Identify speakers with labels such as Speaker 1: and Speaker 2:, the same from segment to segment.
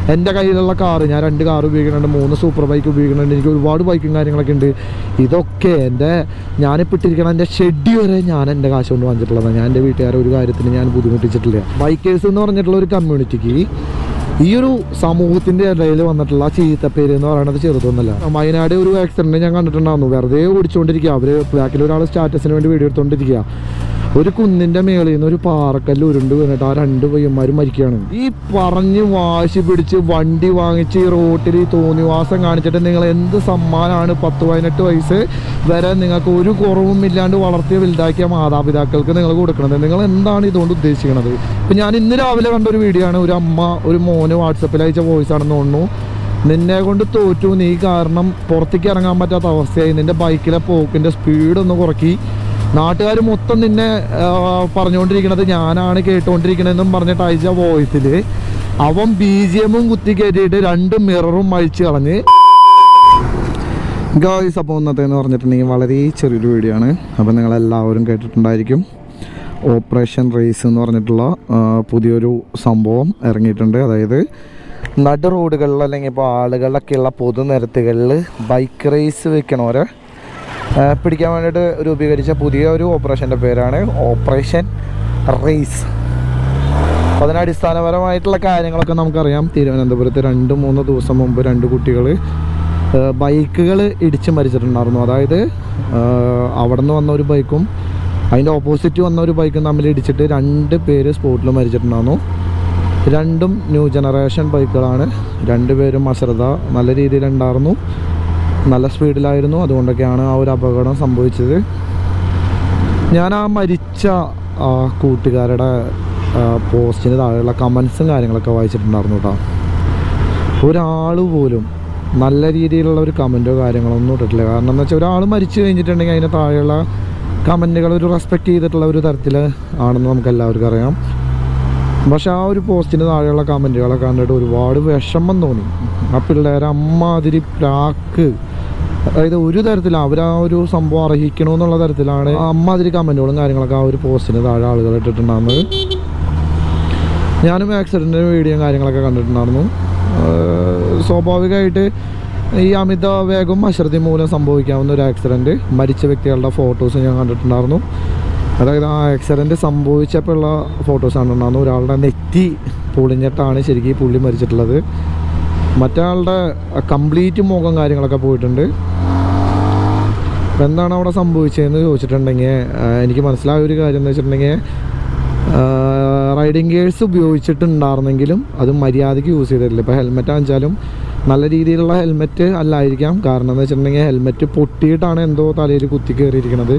Speaker 1: എൻ്റെ കയ്യിലുള്ള കാറ് ഞാൻ രണ്ട് കാർ ഉപയോഗിക്കുന്നുണ്ട് മൂന്ന് സൂപ്പർ ബൈക്ക് ഉപയോഗിക്കുന്നുണ്ട് എനിക്ക് ഒരുപാട് ബൈക്കും കാര്യങ്ങളൊക്കെ ഉണ്ട് ഇതൊക്കെ എൻ്റെ ഞാനിപ്പോൾ ഇട്ടിരിക്കണം എൻ്റെ ഷെഡ് വരെ ഞാൻ എൻ്റെ കാശ് കൊണ്ട് വാങ്ങിച്ചിട്ടുള്ളതാണ് ഞാൻ എൻ്റെ വീട്ടുകാരെ ഒരു കാര്യത്തിന് ഞാൻ ബുദ്ധിമുട്ടിച്ചിട്ടില്ല ബൈക്കേഴ്സ് എന്ന് പറഞ്ഞിട്ടുള്ള ഒരു കമ്മ്യൂണിറ്റിക്ക് ഈ ഒരു സമൂഹത്തിന്റെ ഇടയിൽ വന്നിട്ടുള്ള ചീത്തപ്പേര് എന്ന് പറയുന്നത് ചെറുതൊന്നല്ല വയനാട് ഒരു ആക്സിഡന്റ് ഞാൻ കണ്ടിട്ടുണ്ടായിരുന്നു വെറുതെ ഓടിച്ചുകൊണ്ടിരിക്കുക അവര് ബാക്കിൽ ഒരാൾ സ്റ്റാറ്റസിന് വേണ്ടി വീഡിയോ എടുത്തുകൊണ്ടിരിക്കുക ഒരു കുന്നിന്റെ മേളിൽ നിന്ന് ഒരു പാറക്കല്ല് ഉരുണ്ട് വീണിട്ട് ആ രണ്ട് പയ്യന്മാരും മരിക്കുകയാണ് ഈ പറഞ്ഞ് വാശി പിടിച്ച് വണ്ടി വാങ്ങിച്ച് ഈ റോട്ടിൽ ഈ തോന്നിവാസം കാണിച്ചിട്ട് നിങ്ങൾ എന്ത് സമ്മാനമാണ് പത്ത് പതിനെട്ട് വയസ്സ് വരെ നിങ്ങൾക്ക് ഒരു കുറവും ഇല്ലാണ്ട് വളർത്തി വലുതാക്കിയ മാതാപിതാക്കൾക്ക് നിങ്ങൾ കൊടുക്കുന്നത് നിങ്ങൾ എന്താണ് ഇതുകൊണ്ട് ഉദ്ദേശിക്കുന്നത് ഇപ്പം ഞാൻ ഇന്ന് രാവിലെ കണ്ട ഒരു വീഡിയോ ആണ് ഒരു അമ്മ ഒരു മോന് വാട്സപ്പിൽ അയച്ച വോയിസ് ആണെന്ന് തോന്നുന്നു നിന്നെ കൊണ്ട് തോറ്റു നീ കാരണം പുറത്തേക്ക് ഇറങ്ങാൻ പറ്റാത്ത അവസ്ഥയായി നിന്റെ ബൈക്കിലെ പോക്കിന്റെ സ്പീഡ് ഒന്ന് കുറക്കി നാട്ടുകാർ മൊത്തം നിന്നെ ആ, പറഞ്ഞുകൊണ്ടിരിക്കുന്നത് ഞാനാണ് കേട്ടുകൊണ്ടിരിക്കണതെന്നും പറഞ്ഞിട്ട് അയച്ച വോയിസിൽ അവൻ ബി ജി എമ്മും കുത്തി കയറ്റിയിട്ട് രണ്ട് മിററും അഴിച്ച് കളഞ്ഞ് ഗായ്സ് അപ്പോൾ ഇന്നത്തെ എന്ന് പറഞ്ഞിട്ടുണ്ടെങ്കിൽ വളരെ ചെറിയൊരു വീഡിയോ ആണ് അപ്പോൾ നിങ്ങളെല്ലാവരും കേട്ടിട്ടുണ്ടായിരിക്കും ഓപ്പറേഷൻ റേസ് എന്ന് പറഞ്ഞിട്ടുള്ള ആ, പുതിയൊരു സംഭവം ഇറങ്ങിയിട്ടുണ്ട് അതായത് നടു റോഡുകളിൽ അല്ലെങ്കിൽ ഇപ്പോൾ ആളുകളിലൊക്കെയുള്ള പൊതുനിരത്തുകളിൽ ബൈക്ക് റേസ് വെക്കണവരെ ആ, പിടിക്കാൻ വേണ്ടിയിട്ട് രൂപീകരിച്ച പുതിയ ഒരു ഓപ്പറേഷൻ്റെ പേരാണ് ഓപ്പറേഷൻ റേസ് അപ്പോൾ അതിന് അടിസ്ഥാനപരമായിട്ടുള്ള കാര്യങ്ങളൊക്കെ നമുക്കറിയാം തിരുവനന്തപുരത്ത് രണ്ട് മൂന്ന് ദിവസം മുമ്പ് രണ്ട് കുട്ടികൾ ബൈക്കുകൾ ഇടിച്ച് മരിച്ചിട്ടുണ്ടായിരുന്നു അതായത് അവിടെ നിന്ന് വന്ന ഒരു ബൈക്കും അതിൻ്റെ ഓപ്പോസിറ്റ് വന്ന ഒരു ബൈക്കും തമ്മിൽ ഇടിച്ചിട്ട് രണ്ട് പേര് സ്പോട്ടിൽ മരിച്ചിട്ടുണ്ടായിരുന്നു രണ്ടും ന്യൂ ജനറേഷൻ ബൈക്കുകളാണ് രണ്ടുപേരും അശ്രദ്ധ നല്ല രീതിയിലുണ്ടായിരുന്നു നല്ല സ്പീഡിലായിരുന്നു അതുകൊണ്ടൊക്കെയാണ് ആ ഒരു അപകടം സംഭവിച്ചത് ഞാൻ ആ മരിച്ച ആ കൂട്ടുകാരുടെ ആ, പോസ്റ്റിന് താഴെയുള്ള കമൻസും കാര്യങ്ങളൊക്കെ വായിച്ചിട്ടുണ്ടായിരുന്നു കേട്ടോ ഒരാൾ പോലും നല്ല രീതിയിലുള്ള ഒരു കമൻറ്റോ കാര്യങ്ങളോ ഒന്നും ഇട്ടിട്ടില്ല കാരണം എന്ന് വെച്ചാൽ ഒരാൾ മരിച്ചു കഴിഞ്ഞിട്ടുണ്ടെങ്കിൽ അതിന് താഴെയുള്ള കമൻറ്റുകൾ ഒരു റെസ്പെക്റ്റ് ചെയ്തിട്ടുള്ള ഒരു തരത്തിൽ ആണെന്ന് നമുക്ക് എല്ലാവർക്കും അറിയാം പക്ഷെ ആ ഒരു പോസ്റ്റിന് താഴെയുള്ള കമൻറ്റുകളൊക്കെ കണ്ടിട്ട് ഒരുപാട് വിഷമം തോന്നി ആ പിള്ളേരെ അമ്മാതിരി പ്രാക്ക് അതായത് ഒരു തരത്തിൽ അവർ ആ ഒരു സംഭവം അർഹിക്കണമെന്നുള്ള തരത്തിലാണ് ആ അമ്മാതിരി കമൻറ്റുകളും കാര്യങ്ങളൊക്കെ ആ ഒരു പോസ്റ്റിന് താഴെ ആളുകൾ ഇട്ടിട്ടുണ്ടായിരുന്നത് ഞാനും ആക്സിഡൻറ്റിൻ്റെ വീഡിയോയും കാര്യങ്ങളൊക്കെ കണ്ടിട്ടുണ്ടായിരുന്നു ഏഹ് സ്വാഭാവികമായിട്ട് ഈ അമിത വേഗം അശ്രദ്ധ മൂലം സംഭവിക്കാവുന്ന ഒരു ആക്സിഡൻറ്റ് മരിച്ച വ്യക്തികളുടെ ഫോട്ടോസ് ഞാൻ കണ്ടിട്ടുണ്ടായിരുന്നു അതായത് ആ ആക്സിഡൻറ്റ് സംഭവിച്ചപ്പോഴുള്ള ഫോട്ടോസ് കണ്ടിട്ടുണ്ടായിരുന്നു ഒരാളുടെ നെറ്റി പൊളിഞ്ഞിട്ടാണ് ശരിക്കും ഈ പുള്ളി മരിച്ചിട്ടുള്ളത് മറ്റേ കംപ്ലീറ്റ് മുഖം കാര്യങ്ങളൊക്കെ പോയിട്ടുണ്ട് അപ്പോൾ എന്താണ് അവിടെ സംഭവിച്ചതെന്ന് ചോദിച്ചിട്ടുണ്ടെങ്കിൽ ആ, എനിക്ക് മനസ്സിലായ ഒരു കാര്യം എന്ന് വെച്ചിട്ടുണ്ടെങ്കിൽ റൈഡിങ് ഗിയേഴ്സ് ഉപയോഗിച്ചിട്ടുണ്ടായിരുന്നെങ്കിലും അത് മര്യാദയ്ക്ക് യൂസ് ചെയ്തിട്ടില്ല ഇപ്പോൾ ഹെൽമെറ്റ് വാങ്ങിച്ചാലും നല്ല രീതിയിലുള്ള ഹെൽമെറ്റ് അല്ലായിരിക്കാം കാരണം എന്ന് വെച്ചിട്ടുണ്ടെങ്കിൽ ഹെൽമെറ്റ് പൊട്ടിയിട്ടാണ് എന്തോ തലയിൽ കുത്തി കയറിയിരിക്കുന്നത്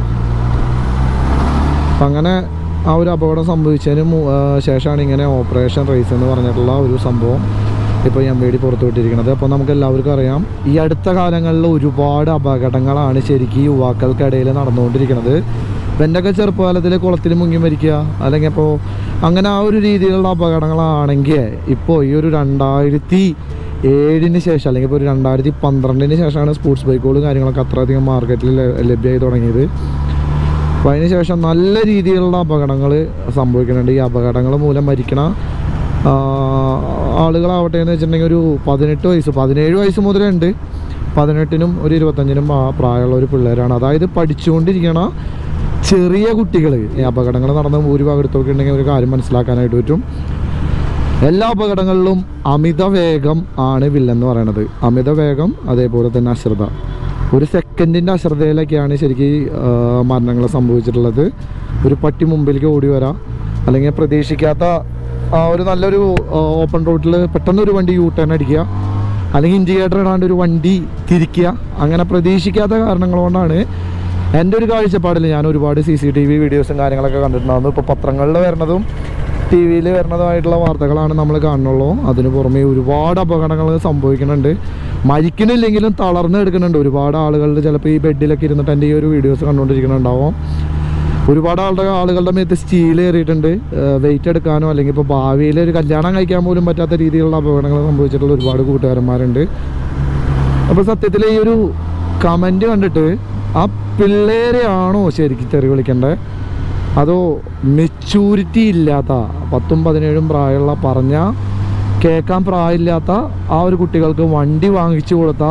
Speaker 1: അപ്പം അങ്ങനെ ആ ഒരു അപകടം സംഭവിച്ചതിന് മു- ആ, ശേഷമാണ് ഇങ്ങനെ ഓപ്പറേഷൻ റേസ് എന്ന് പറഞ്ഞിട്ടുള്ള ഒരു സംഭവം ഇപ്പോൾ എം വി ഡി പുറത്തുവിട്ടിരിക്കുന്നത് അപ്പോൾ നമുക്ക് എല്ലാവർക്കും അറിയാം ഈ അടുത്ത കാലങ്ങളിൽ ഒരുപാട് അപകടങ്ങളാണ് ശരിക്കും യുവാക്കൾക്കിടയിൽ നടന്നുകൊണ്ടിരിക്കുന്നത് ഇപ്പം എൻ്റെയൊക്കെ ചെറുപ്പകാലത്തിൽ കുളത്തിൽ മുങ്ങി മരിക്കുക അല്ലെങ്കിൽ അപ്പോൾ അങ്ങനെ ആ ഒരു രീതിയിലുള്ള അപകടങ്ങളാണെങ്കിൽ ഇപ്പോൾ ഈ ഒരു രണ്ടായിരത്തി ഏഴിന് ശേഷം അല്ലെങ്കിൽ ഇപ്പോൾ ഒരു രണ്ടായിരത്തി പന്ത്രണ്ടിന് ശേഷമാണ് സ്പോർട്സ് ബൈക്കുകളും കാര്യങ്ങളൊക്കെ അത്രയധികം മാർക്കറ്റിൽ ലഭ്യമായി തുടങ്ങിയത് അപ്പോൾ അതിന് ശേഷം നല്ല രീതിയിലുള്ള അപകടങ്ങൾ സംഭവിക്കുന്നുണ്ട് ഈ അപകടങ്ങൾ മൂലം മരിക്കണ ആ, ആളുകളാവട്ടെ എന്ന് വെച്ചിട്ടുണ്ടെങ്കിൽ ഒരു പതിനെട്ട് വയസ്സ് പതിനേഴ് വയസ്സ് മുതലുണ്ട് പതിനെട്ടിനും ഒരു ഇരുപത്തഞ്ചിനും ആ പ്രായമുള്ള ഒരു പിള്ളേരാണ് അതായത് പഠിച്ചുകൊണ്ടിരിക്കണ ചെറിയ കുട്ടികൾ ഈ അപകടങ്ങൾ നടന്ന ഭൂരിഭാഗം എടുത്തൊക്കെ ഉണ്ടെങ്കിൽ ഒരു കാര്യം മനസ്സിലാക്കാനായിട്ട് പറ്റും എല്ലാ അപകടങ്ങളിലും അമിത വേഗം ആണ് വില്ലെന്ന് പറയണത് അമിത വേഗം അതേപോലെ തന്നെ അശ്രദ്ധ ഒരു സെക്കൻഡിൻ്റെ അശ്രദ്ധയിലൊക്കെയാണ് ശരിക്കും മരണങ്ങൾ സംഭവിച്ചിട്ടുള്ളത് ഒരു പട്ടി മുമ്പിലേക്ക് ഓടി വരാം അല്ലെങ്കിൽ പ്രതീക്ഷിക്കാത്ത ആ, ഒരു നല്ലൊരു ഓപ്പൺ റോഡിൽ പെട്ടെന്ന് ഒരു വണ്ടി യൂ ടേൺ അടിക്കുക അല്ലെങ്കിൽ ഇൻഡിക്കേറ്റർ ഇടാണ്ട് ഒരു വണ്ടി തിരിക്കുക അങ്ങനെ പ്രതീക്ഷിക്കാത്ത കാരണങ്ങൾ കൊണ്ടാണ് എൻ്റെ ഒരു കാഴ്ചപ്പാടിൽ ഞാൻ ഒരുപാട് സി സി ടി വി വീഡിയോസും കാര്യങ്ങളൊക്കെ കണ്ടിട്ടുണ്ടായിരുന്നു ഇപ്പോൾ പത്രങ്ങളിൽ വരുന്നതും ടി വിയിൽ വരുന്നതുമായിട്ടുള്ള വാർത്തകളാണ് നമ്മൾ കാണുന്നുള്ളൂ അതിന് പുറമെ ഒരുപാട് അപകടങ്ങൾ സംഭവിക്കുന്നുണ്ട് മരിക്കണില്ലെങ്കിലും തളർന്ന് എടുക്കുന്നുണ്ട് ഒരുപാട് ആളുകളുടെ ചിലപ്പോൾ ഈ ബെഡിലൊക്കെ ഇരുന്നിട്ട് എൻ്റെ ഈ ഒരു വീഡിയോസ് കണ്ടുകൊണ്ടിരിക്കുന്നുണ്ടാവും ഒരുപാട് ആളുടെ ആളുകളുടെ മേത്ത് സ്റ്റീൽ കയറിയിട്ടുണ്ട് വെയിറ്റ് എടുക്കാനോ അല്ലെങ്കിൽ ഇപ്പോൾ ഭാവിയിൽ ഒരു കല്യാണം കഴിക്കാൻ പോലും പറ്റാത്ത രീതിയിലുള്ള അപകടങ്ങൾ സംഭവിച്ചിട്ടുള്ള ഒരുപാട് കൂട്ടുകാരന്മാരുണ്ട് അപ്പോൾ സത്യത്തിൽ ഈ ഒരു കമൻറ്റ് കണ്ടിട്ട് ആ പിള്ളേരെയാണോ ശരിക്കും തെറി വിളിക്കേണ്ടത് അതോ മെച്ചൂരിറ്റി ഇല്ലാത്ത പത്തും പതിനേഴും പ്രായമുള്ള പറഞ്ഞ കേൾക്കാൻ പ്രായമില്ലാത്ത ആ ഒരു കുട്ടികൾക്ക് വണ്ടി വാങ്ങിച്ചു കൊടുത്ത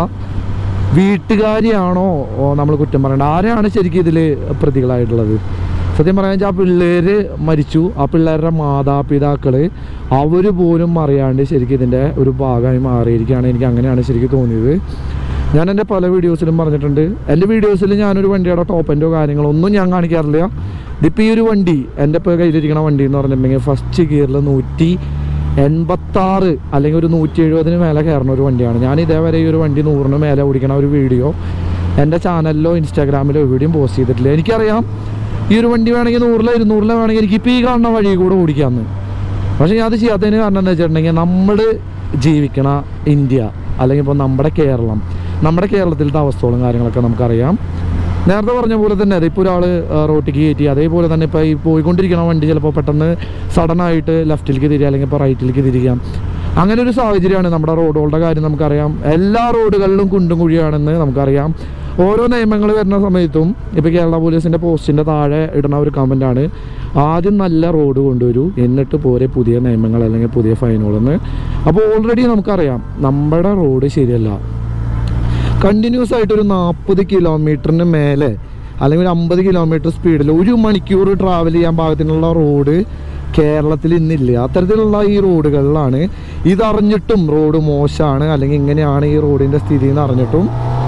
Speaker 1: വീട്ടുകാരെയാണോ നമ്മൾ കുറ്റം പറയേണ്ടത് ആരെയാണ് ശരിക്കും ഇതിൽ പ്രതികളായിട്ടുള്ളത് സത്യം പറയാൻ വെച്ചാൽ ആ പിള്ളേര് മരിച്ചു ആ പിള്ളേരുടെ മാതാപിതാക്കൾ അവർ പോലും അറിയാണ്ട് ശരിക്കും ഇതിൻ്റെ ഒരു ഭാഗമായി മാറിയിരിക്കുകയാണ് എനിക്ക് അങ്ങനെയാണ് ശരിക്കും തോന്നിയത് ഞാൻ എൻ്റെ പല വീഡിയോസിലും പറഞ്ഞിട്ടുണ്ട് എൻ്റെ വീഡിയോസിൽ ഞാനൊരു വണ്ടിയുടെ ടോപ്പ് എൻഡോ കാര്യങ്ങളോ ഒന്നും ഞാൻ കാണിക്കാറില്ല ഇതിപ്പോൾ ഈ ഒരു വണ്ടി എൻ്റെ ഇപ്പോൾ കയ്യിലിരിക്കുന്ന വണ്ടി എന്ന് പറഞ്ഞിട്ടുണ്ടെങ്കിൽ ഫസ്റ്റ് ഗിയറിൽ നൂറ്റി എൺപത്താറ് അല്ലെങ്കിൽ ഒരു നൂറ്റി എഴുപതിന് മേലെ കയറുന്ന ഒരു വണ്ടിയാണ് ഞാൻ ഇതേവരെ ഈ ഒരു വണ്ടി നൂറിന് മേലെ ഓടിക്കണ ഒരു വീഡിയോ എൻ്റെ ചാനലിലോ ഇൻസ്റ്റാഗ്രാമിലോ എവിടെയും പോസ്റ്റ് ചെയ്തിട്ടില്ല എനിക്കറിയാം ഈ ഒരു വണ്ടി വേണമെങ്കിൽ നൂറിലോ ഇരുന്നൂറിലോ വേണമെങ്കിൽ എനിക്ക് ഇപ്പോൾ ഈ കാണുന്ന വഴി കൂടെ ഓടിക്കാമെന്ന് പക്ഷേ ഞാൻ അത് ചെയ്യാത്തതിന് കാരണം എന്താ വെച്ചിട്ടുണ്ടെങ്കിൽ നമ്മൾ ജീവിക്കണ ഇന്ത്യ അല്ലെങ്കിൽ ഇപ്പോൾ നമ്മുടെ കേരളം നമ്മുടെ കേരളത്തിലത്തെ അവസ്ഥകളും കാര്യങ്ങളൊക്കെ നമുക്കറിയാം നേരത്തെ പറഞ്ഞ പോലെ തന്നെ അത് ഇപ്പോൾ ഒരാൾ റോട്ടിക്ക് കയറ്റി അതേപോലെ തന്നെ ഇപ്പോൾ ഈ പോയിക്കൊണ്ടിരിക്കുന്ന വണ്ടി ചിലപ്പോൾ പെട്ടെന്ന് സഡനായിട്ട് ലെഫ്റ്റിലേക്ക് തിരിയുക അല്ലെങ്കിൽ ഇപ്പോൾ റൈറ്റിലേക്ക് തിരികാം അങ്ങനെ ഒരു സാഹചര്യമാണ് നമ്മുടെ റോഡുകളുടെ കാര്യം നമുക്കറിയാം എല്ലാ റോഡുകളിലും കുണ്ടും കുഴിയാണെന്ന് നമുക്കറിയാം ഓരോ നിയമങ്ങൾ വരുന്ന സമയത്തും ഇപ്പോൾ കേരള പോലീസിൻ്റെ പോസ്റ്റിൻ്റെ താഴെ ഇടുന്ന ഒരു കമൻറ്റാണ് ആദ്യം നല്ല റോഡ് കൊണ്ടുവരൂ എന്നിട്ട് പോരെ പുതിയ നിയമങ്ങൾ അല്ലെങ്കിൽ പുതിയ ഫൈനുകളെന്ന് അപ്പോൾ ഓൾറെഡി നമുക്കറിയാം നമ്മുടെ റോഡ് ശരിയല്ല കണ്ടിന്യൂസ് ആയിട്ട് ഒരു നാൽപ്പത് കിലോമീറ്ററിന് മേലെ അല്ലെങ്കിൽ ഒരു അമ്പത് കിലോമീറ്റർ സ്പീഡിൽ ഒരു മണിക്കൂർ ട്രാവൽ ചെയ്യാൻ പാകത്തിനുള്ള റോഡ് കേരളത്തിൽ ഇന്നില്ല അത്തരത്തിലുള്ള ഈ റോഡുകളിലാണ് ഇതറിഞ്ഞിട്ടും റോഡ് മോശമാണ് അല്ലെങ്കിൽ ഇങ്ങനെയാണ് ഈ റോഡിൻ്റെ സ്ഥിതി എന്ന് അറിഞ്ഞിട്ടും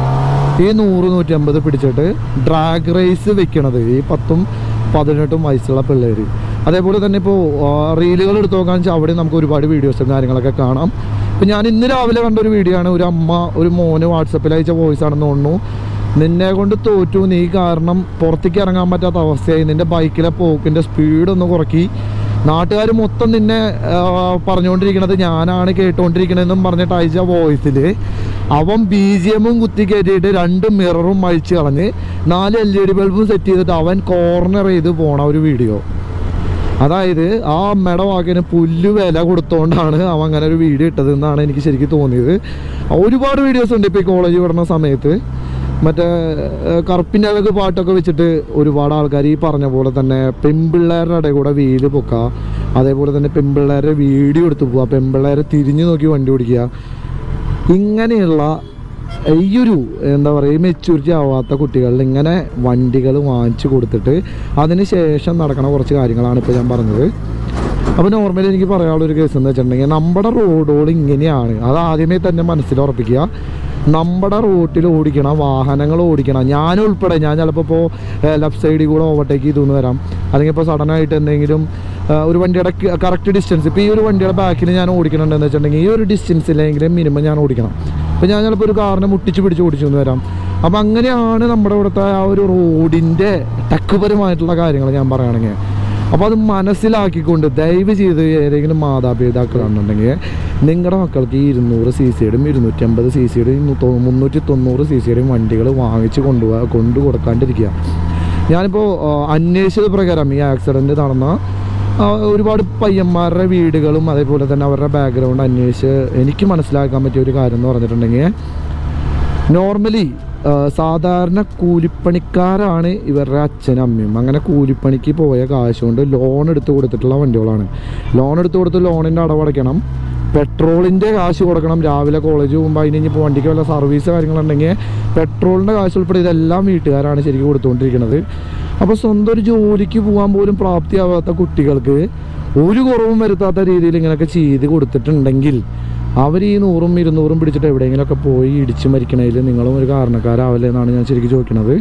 Speaker 1: ഈ നൂറ് നൂറ്റമ്പത് പിടിച്ചിട്ട് ഡ്രാഗ് റേസ് വെക്കണത് ഈ പത്തും പതിനെട്ടും വയസ്സുള്ള പിള്ളേർ അതേപോലെ തന്നെ ഇപ്പോൾ റീലുകൾ എടുത്ത് നോക്കാൻ വെച്ചാൽ അവിടെ നമുക്ക് ഒരുപാട് വീഡിയോസും കാര്യങ്ങളൊക്കെ കാണാം ഇപ്പം ഞാൻ ഇന്ന് രാവിലെ കണ്ട ഒരു വീഡിയോ ആണ് ഒരു അമ്മ ഒരു മോന് വാട്സപ്പിൽ അയച്ച വോയിസ് ആണെന്ന് തോന്നുന്നു നിന്നെ കൊണ്ട് തോറ്റു നീ കാരണം പുറത്തേക്ക് ഇറങ്ങാൻ പറ്റാത്ത അവസ്ഥയായി നിന്റെ ബൈക്കിലെ പോക്കിൻ്റെ സ്പീഡ് ഒന്ന് കുറക്കി നാട്ടുകാർ മൊത്തം നിന്നെ ആ, പറഞ്ഞുകൊണ്ടിരിക്കണത് ഞാനാണ് കേട്ടുകൊണ്ടിരിക്കണതെന്നും പറഞ്ഞിട്ട് അയച്ച വോയിസിൽ അവൻ ബി ജി എമ്മും കുത്തി കയറ്റിയിട്ട് രണ്ട് മിററും അഴിച്ച് കളഞ്ഞ് നാല് എൽ ഇ ഡി ബൾബും സെറ്റ് ചെയ്തിട്ട് അവൻ കോർണർ ചെയ്ത് പോണ ഒരു വീഡിയോ അതായത് ആ അമ്മയുടെ വാക്കിന് പുല്ല് വില കൊടുത്തോണ്ടാണ് അവൻ അങ്ങനെ ഒരു വീഡിയോ ഇട്ടത് എന്നാണ് എനിക്ക് ശരിക്കും തോന്നിയത് ഒരുപാട് വീഡിയോസ് ഉണ്ട് ഇപ്പോൾ ഈ കോളേജ് വിടുന്ന സമയത്ത് മറ്റേ ഏഹ്, കറുപ്പിൻ്റെ അഴക് പാട്ടൊക്കെ വെച്ചിട്ട് ഒരുപാട് ആൾക്കാർ ഈ പറഞ്ഞ പോലെ തന്നെ പെൺപിള്ളേരുടെ ഇടയിൽ കൂടെ വീല് പൊക്കുക അതേപോലെ തന്നെ പെൺപിള്ളേരുടെ വീഡിയോ എടുത്ത് പോവുക പെൺപിള്ളേരെ തിരിഞ്ഞു നോക്കി വണ്ടി ഓടിക്കുക ഇങ്ങനെയുള്ള ഈ ഒരു എന്താ പറയുക മെച്യൂരിറ്റി ആവാത്ത കുട്ടികളിൽ ഇങ്ങനെ വണ്ടികൾ വാങ്ങിച്ചു കൊടുത്തിട്ട് അതിന് ശേഷം നടക്കണ കുറച്ച് കാര്യങ്ങളാണ് ഇപ്പോൾ ഞാൻ പറഞ്ഞത് അപ്പോൾ നോർമലി എനിക്ക് പറയാനുള്ള ഒരു കേസ് എന്ന് വെച്ചിട്ടുണ്ടെങ്കിൽ നമ്മുടെ റോഡുകൾ ഇങ്ങനെയാണ് അത് ആദ്യമേ തന്നെ മനസ്സിൽ ഉറപ്പിക്കുക നമ്മുടെ റോട്ടിൽ ഓടിക്കണ വാഹനങ്ങൾ ഓടിക്കണം ഞാനുൾപ്പെടെ ഞാൻ ചിലപ്പോൾ ഇപ്പോൾ ലെഫ്റ്റ് സൈഡിൽ കൂടെ ഓവർടേക്ക് ചെയ്തു വരാം അല്ലെങ്കിൽ ഇപ്പോൾ സഡനായിട്ട് എന്തെങ്കിലും ആ, ഒരു വണ്ടിയുടെ കറക്റ്റ് ഡിസ്റ്റൻസ് ഇപ്പോൾ ഈ ഒരു വണ്ടിയുടെ ബാക്കിൽ ഞാൻ ഓടിക്കണമെന്ന് വെച്ചിട്ടുണ്ടെങ്കിൽ ഈ ഒരു ഡിസ്റ്റൻസിലെങ്കിലും മിനിമം ഞാൻ ഓടിക്കണം അപ്പോൾ ഞാൻ ചിലപ്പോൾ ഒരു കാറിനെ മുട്ടിച്ച് പിടിച്ച് ഓടിച്ചു എന്ന് വരാം അപ്പോൾ അങ്ങനെയാണ് നമ്മുടെ ഇവിടുത്തെ ആ ഒരു റോഡിൻ്റെ ടെക്കുപരമായിട്ടുള്ള കാര്യങ്ങൾ ഞാൻ പറയുകയാണെങ്കിൽ അപ്പോൾ അത് മനസ്സിലാക്കിക്കൊണ്ട് ദയവ് ചെയ്ത് ഏതെങ്കിലും മാതാപിതാക്കളാണെന്നുണ്ടെങ്കിൽ നിങ്ങളുടെ മക്കൾക്ക് ഈ ഇരുന്നൂറ് സി സിയുടെയും ഇരുന്നൂറ്റമ്പത് സി സിയുടെയും മുന്നൂറ്റി തൊണ്ണൂറ് സി സിയുടെയും വണ്ടികൾ വാങ്ങിച്ച് കൊണ്ടുപോകാ കൊണ്ടു കൊടുക്കാണ്ടിരിക്കുക ഞാനിപ്പോൾ ആ, അന്വേഷിച്ചത് പ്രകാരം ഈ ആക്സിഡൻറ്റ് നടന്ന ആ, ഒരുപാട് പയ്യന്മാരുടെ വീടുകളും അതേപോലെ തന്നെ അവരുടെ ബാക്ക്ഗ്രൗണ്ട് അന്വേഷിച്ച് എനിക്ക് മനസ്സിലാക്കാൻ പറ്റിയ ഒരു കാര്യം എന്ന് പറഞ്ഞിട്ടുണ്ടെങ്കിൽ നോർമലി സാധാരണ കൂലിപ്പണിക്കാരാണ് ഇവരുടെ അച്ഛനും അമ്മയും അങ്ങനെ കൂലിപ്പണിക്ക് പോയ കാശ് കൊണ്ട് ലോൺ എടുത്ത് കൊടുത്തിട്ടുള്ള വണ്ടികളാണ് ലോൺ എടുത്ത് കൊടുത്ത് ലോണിൻ്റെ അടവടയ്ക്കണം പെട്രോളിൻ്റെ കാശ് കൊടുക്കണം രാവിലെ കോളേജ് പോകുമ്പോൾ അതിന് ഇനിയിപ്പോൾ വണ്ടിക്ക് വല്ല സർവീസ് കാര്യങ്ങളുണ്ടെങ്കിൽ പെട്രോളിൻ്റെ കാശ് ഉൾപ്പെടെ ഇതെല്ലാം വീട്ടുകാരാണ് ശരിക്കും കൊടുത്തുകൊണ്ടിരിക്കുന്നത് അപ്പോൾ സ്വന്തം ഒരു ജോലിക്ക് പോകാൻ പോലും പ്രാപ്തിയാവാത്ത കുട്ടികൾക്ക് ഒരു കുറവും വരുത്താത്ത രീതിയിൽ ഇങ്ങനെയൊക്കെ ചെയ്ത് കൊടുത്തിട്ടുണ്ടെങ്കിൽ അവർ ഈ നൂറും ഇരുന്നൂറും പിടിച്ചിട്ട് എവിടെയെങ്കിലുമൊക്കെ പോയി ഇടിച്ച് മരിക്കണതിൽ നിങ്ങളും ഒരു കാരണക്കാരാവില്ലേ എന്നാണ് ഞാൻ ശരിക്കും ചോദിക്കുന്നത്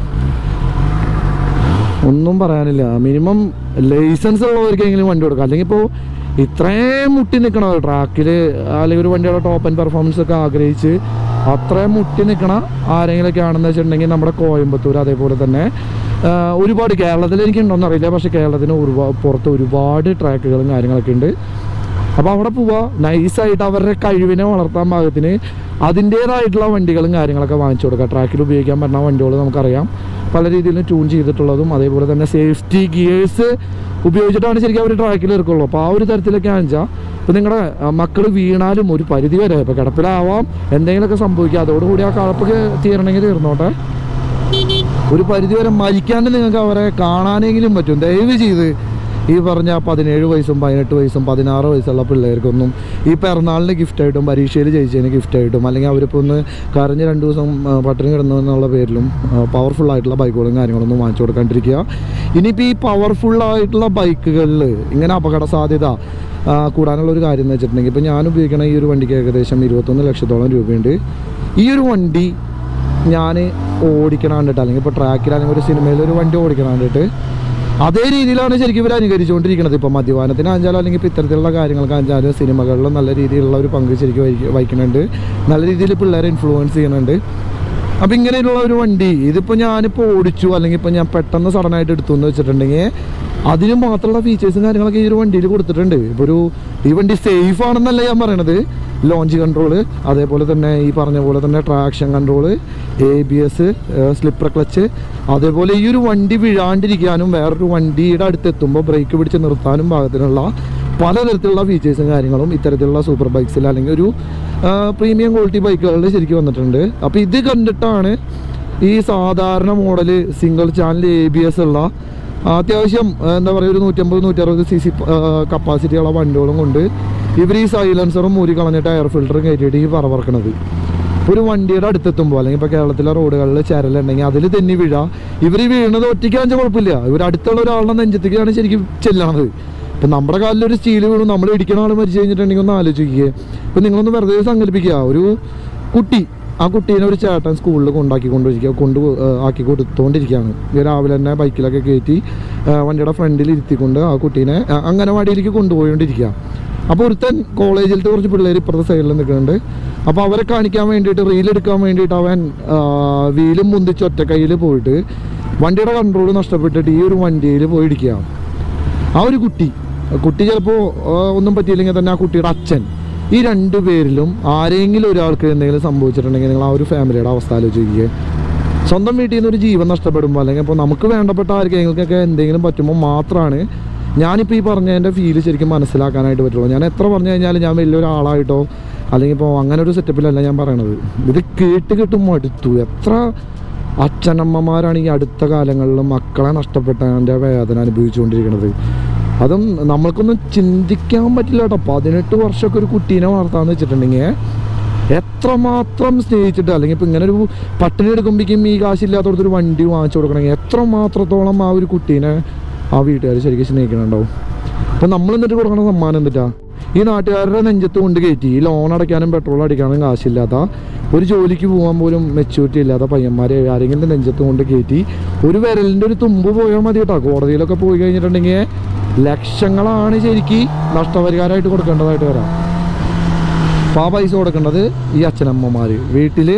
Speaker 1: ഒന്നും പറയാനില്ല മിനിമം ലൈസൻസ് ഉള്ളവർക്കെങ്കിലും വണ്ടി കൊടുക്കാം അല്ലെങ്കിൽ ഇപ്പോൾ ഇത്രയും മുട്ടി നിൽക്കണ ട്രാക്കിൽ അല്ലെങ്കിൽ ഒരു വണ്ടിയുടെ ടോപ്പ് ആൻഡ് പെർഫോമൻസ് ഒക്കെ ആഗ്രഹിച്ച് അത്രയും മുട്ടി നിൽക്കണ ആരെങ്കിലുമൊക്കെ ആണെന്ന് വെച്ചിട്ടുണ്ടെങ്കിൽ നമ്മുടെ കോയമ്പത്തൂർ അതേപോലെ തന്നെ ആ, ഒരുപാട് കേരളത്തിൽ എനിക്കുണ്ടോയെന്ന് അറിയില്ല പക്ഷേ കേരളത്തിന് ഒരുപാട് പുറത്ത് ഒരുപാട് ട്രാക്കുകളും കാര്യങ്ങളൊക്കെ ഉണ്ട് അപ്പോൾ അവിടെ പോവുക നൈസായിട്ട് അവരുടെ കഴിവിനെ വളർത്താൻ പാകത്തിന് അതിൻ്റേതായിട്ടുള്ള വണ്ടികളും കാര്യങ്ങളൊക്കെ വാങ്ങിച്ചു കൊടുക്കുക ട്രാക്കിൽ ഉപയോഗിക്കാൻ പറ്റുന്ന വണ്ടികൾ നമുക്കറിയാം പല രീതിയിലും ട്യൂൺ ചെയ്തിട്ടുള്ളതും അതേപോലെ തന്നെ സേഫ്റ്റി ഗിയേഴ്സ് ഉപയോഗിച്ചിട്ടാണ് ശരിക്കും അവർ ട്രാക്കിൽ ഇറക്കുള്ളൂ അപ്പോൾ ആ ഒരു തരത്തിലൊക്കെ ആണെച്ചാൽ ഇപ്പോൾ നിങ്ങളുടെ മക്കൾ വീണാലും ഒരു പരിധി വരെ ഇപ്പോൾ കിടപ്പിലാവാം എന്തെങ്കിലുമൊക്കെ സംഭവിക്കുക അതോടുകൂടി ആ കളപ്പൊക്കെ തീരണമെങ്കിൽ തീർന്നോട്ടെ ഒരു പരിധി വരെ മരിക്കാണ്ട് നിങ്ങൾക്ക് അവരെ കാണാനെങ്കിലും പറ്റും ദയവ് ചെയ്ത് ഈ പറഞ്ഞ പതിനേഴ് വയസ്സും പതിനെട്ട് വയസ്സും പതിനാറ് വയസ്സുള്ള പിള്ളേർക്കൊന്നും ഈ പിറന്നാളിന് ഗിഫ്റ്റായിട്ടും പരീക്ഷയിൽ ജയിച്ചതിന് ഗിഫ്റ്റായിട്ടും അല്ലെങ്കിൽ അവരിപ്പോൾ ഒന്ന് കരഞ്ഞ് രണ്ട് ദിവസം ആ, പട്ടിണി കിടന്നു എന്നുള്ള പേരിലും പവർഫുൾ ആയിട്ടുള്ള ബൈക്കുകളും കാര്യങ്ങളൊന്നും വാങ്ങിച്ചു കൊടുക്കാണ്ടിരിക്കുക ഇനിയിപ്പോൾ ഈ പവർഫുൾ ആയിട്ടുള്ള ബൈക്കുകളിൽ ഇങ്ങനെ അപകട സാധ്യത ആ, കൂടാനുള്ള ഒരു കാര്യം എന്ന് വെച്ചിട്ടുണ്ടെങ്കിൽ ഇപ്പോൾ ഞാൻ ഉപയോഗിക്കുന്ന ഈ ഒരു വണ്ടിക്ക് ഏകദേശം ഇരുപത്തൊന്ന് ലക്ഷത്തോളം രൂപയുണ്ട് ഈ ഒരു വണ്ടി ഞാൻ ഓടിക്കണം കണ്ടിട്ട് അല്ലെങ്കിൽ ഇപ്പോൾ ട്രാക്കിൽ അല്ലെങ്കിൽ ഒരു സിനിമയിൽ ഒരു വണ്ടി ഓടിക്കണം കണ്ടിട്ട് അതേ രീതിയിലാണ് ശരിക്കും ഇവർ അനുകരിച്ചുകൊണ്ടിരിക്കുന്നത് ഇപ്പോൾ മദ്യപാനത്തിന് ആഞ്ചാലും അല്ലെങ്കിൽ ഇപ്പോൾ ഇത്തരത്തിലുള്ള കാര്യങ്ങൾക്ക് ആഞ്ചാലും സിനിമകളിലും നല്ല രീതിയിലുള്ള ഒരു പങ്ക് ശരിക്കും വഹിക്ക- വഹിക്കുന്നുണ്ട് നല്ല രീതിയിൽ പിള്ളേരെ ഇൻഫ്ലുവൻസ് ചെയ്യുന്നുണ്ട് അപ്പം ഇങ്ങനെയുള്ള ഒരു വണ്ടി ഇതിപ്പോൾ ഞാനിപ്പോൾ ഓടിച്ചു അല്ലെങ്കിൽ ഇപ്പോൾ ഞാൻ പെട്ടെന്ന് സഡനായിട്ട് എടുത്തു എന്ന് വെച്ചിട്ടുണ്ടെങ്കിൽ അതിന് മാത്രമുള്ള ഫീച്ചേഴ്സും കാര്യങ്ങളൊക്കെ ഈ ഒരു വണ്ടിയിൽ കൊടുത്തിട്ടുണ്ട് ഇപ്പോൾ ഒരു ഈ വണ്ടി സേഫ് ആണെന്നല്ല ഞാൻ പറയണത് ലോഞ്ച് കൺട്രോള് അതേപോലെ തന്നെ ഈ പറഞ്ഞ പോലെ തന്നെ traction control A B S slipper clutch അതേപോലെ ഈ ഒരു വണ്ടി വീഴാണ്ടിരിക്കാനും വേറൊരു വണ്ടിയുടെ അടുത്ത് എത്തുമ്പോൾ ബ്രേക്ക് പിടിച്ച് നിർത്താനും പാകത്തിനുള്ള പലതരത്തിലുള്ള ഫീച്ചേഴ്സും കാര്യങ്ങളും ഇത്തരത്തിലുള്ള സൂപ്പർ ബൈക്സിൽ അല്ലെങ്കിൽ ഒരു പ്രീമിയം ക്വാളിറ്റി ബൈക്കുകളിൽ ശരിക്കും വന്നിട്ടുണ്ട് അപ്പോൾ ഇത് കണ്ടിട്ടാണ് ഈ സാധാരണ model single channel A B S ഉള്ള അത്യാവശ്യം ആ, എന്താ പറയുക ഒരു നൂറ്റമ്പത് നൂറ്ററുപത് സി സി കപ്പാസിറ്റിയുള്ള വണ്ടികളും കൊണ്ട് ഇവർ ഈ സൈലൻസറും മൂരി കളഞ്ഞിട്ട് എയർ ഫിൽറ്ററും കയറ്റിയിട്ട് ഈ പറവർക്കണത് ഒരു വണ്ടിയുടെ അടുത്തെത്തുമ്പോൾ അല്ലെങ്കിൽ ഇപ്പോൾ കേരളത്തിലെ റോഡുകളിൽ ചരലുണ്ടെങ്കിൽ അതിൽ തെന്നി വീഴ ഇവർ വീണത് ഒറ്റയ്ക്കാണെന്ന് കുഴപ്പമില്ല ഇവർ അടുത്തുള്ള ഒരാളുടെ നെഞ്ചത്തേക്കാണ് ശരിക്കും ചെല്ലണത് ഇപ്പം നമ്മുടെ കാലിൽ ഒരു സ്റ്റീൽ വീണു നമ്മൾ ഇടിക്കണ ആൾ മരിച്ചു കഴിഞ്ഞിട്ടുണ്ടെങ്കിൽ ഒന്ന് ആലോചിക്കുക ഇപ്പം നിങ്ങളൊന്ന് വെറുതെ സങ്കല്പിക്കുക ഒരു കുട്ടി ആ കുട്ടീനെ ഒരു ചേട്ടൻ സ്കൂളിൽ കൊണ്ടാക്കി കൊണ്ടുവരിക കൊണ്ട് ഏഹ് ആക്കി കൊടുത്തുകൊണ്ടിരിക്കുകയാണ് ഇത് രാവിലെ തന്നെ ബൈക്കിലൊക്കെ കയറ്റി ഏഹ് വണ്ടിയുടെ ഫ്രണ്ടിൽ ഇരുത്തിക്കൊണ്ട് ആ കുട്ടീനെ അ- അംഗനവാടിയിലേക്ക് കൊണ്ടുപോയിക്കൊണ്ടിരിക്കുക അപ്പോൾ ഒരുത്തൻ കോളേജിലത്തെ കുറച്ച് പിള്ളേർ ഇപ്പുറത്തെ സൈഡിൽ നിൽക്കുന്നുണ്ട് അപ്പോൾ അവരെ കാണിക്കാൻ വേണ്ടിയിട്ട് റീൽ എടുക്കാൻ വേണ്ടിയിട്ട് അവൻ ആ, വീലും മുന്തിച്ച് ഒറ്റ കയ്യിൽ പോയിട്ട് വണ്ടിയുടെ കൺട്രോൾ നഷ്ടപ്പെട്ടിട്ട് ഈ ഒരു വണ്ടിയിൽ പോയി ഇടിക്കുക ആ ഒരു കുട്ടി കുട്ടി ചിലപ്പോൾ ഒന്നും പറ്റിയില്ലെങ്കിൽ തന്നെ ആ കുട്ടിയുടെ അച്ഛൻ ഈ രണ്ട് പേരിലും ആരെങ്കിലും ഒരാൾക്ക് എന്തെങ്കിലും സംഭവിച്ചിട്ടുണ്ടെങ്കിൽ നിങ്ങൾ ആ ഒരു ഫാമിലിയുടെ അവസ്ഥ ആലോചിക്കുക സ്വന്തം വീട്ടിൽ നിന്ന് ഒരു ജീവൻ നഷ്ടപ്പെടുമ്പോൾ അല്ലെങ്കിൽ ഇപ്പോൾ നമുക്ക് വേണ്ടപ്പെട്ട ആർക്കെങ്കിലുമൊക്കെ എന്തെങ്കിലും പറ്റുമ്പോൾ മാത്രമാണ് ഞാനിപ്പോൾ ഈ പറഞ്ഞതിൻ്റെ ഫീല് ശരിക്കും മനസ്സിലാക്കാനായിട്ട് പറ്റുള്ളൂ ഞാൻ എത്ര പറഞ്ഞു കഴിഞ്ഞാൽ ഞാൻ വലിയൊരാളായിട്ടോ അല്ലെങ്കിൽ ഇപ്പോൾ അങ്ങനെ ഒരു സെറ്റപ്പിലല്ല ഞാൻ പറയണത് ഇത് കേട്ട് കേട്ട് മടുത്തു എത്ര അച്ഛനമ്മമാരാണ് ഈ അടുത്ത കാലങ്ങളിൽ മക്കളെ നഷ്ടപ്പെട്ടതിൻ്റെ വേദന അനുഭവിച്ചുകൊണ്ടിരിക്കുന്നത് അതും നമ്മൾക്കൊന്നും ചിന്തിക്കാൻ പറ്റില്ല കേട്ടോ പതിനെട്ട് വർഷമൊക്കെ ഒരു കുട്ടീനെ വളർത്താന്ന് വെച്ചിട്ടുണ്ടെങ്കിൽ എത്രമാത്രം സ്നേഹിച്ചിട്ട് അല്ലെങ്കിൽ ഇപ്പം ഇങ്ങനെ ഒരു പട്ടിണി എടുക്കുമ്പോഴേക്കും ഈ കാശില്ലാത്തടത്ത് ഒരു വണ്ടി വാങ്ങിച്ചു കൊടുക്കണമെങ്കിൽ എത്രമാത്രത്തോളം ആ ഒരു കുട്ടീനെ ആ വീട്ടുകാർ ശരിക്കും സ്നേഹിക്കണുണ്ടാവും അപ്പം നമ്മൾ എന്നിട്ട് കൊടുക്കണ സമ്മാനം എന്തിട്ടാ ഈ നാട്ടുകാരുടെ നെഞ്ചത്ത് കൊണ്ട് കയറ്റി ഈ ലോൺ അടയ്ക്കാനും പെട്രോൾ അടിക്കാനും കാശില്ലാത്ത ഒരു ജോലിക്ക് പോകാൻ പോലും മെച്യൂരിറ്റി ഇല്ലാത്ത പയ്യന്മാരെ ആരെങ്കിലും നെഞ്ചത്ത് കൊണ്ട് കയറ്റി ഒരു വിരലിൻ്റെ ഒരു തുമ്പ് പോയാൽ മതി കേട്ടോ കോടതിയിലൊക്കെ പോയി കഴിഞ്ഞിട്ടുണ്ടെങ്കിൽ ലക്ഷങ്ങളാണ് ശരിക്ക് നഷ്ടപരിഹാരമായിട്ട് കൊടുക്കേണ്ടതായിട്ട് വരാം അപ്പോൾ ആ പൈസ കൊടുക്കേണ്ടത് ഈ അച്ഛനമ്മമാർ വീട്ടിൽ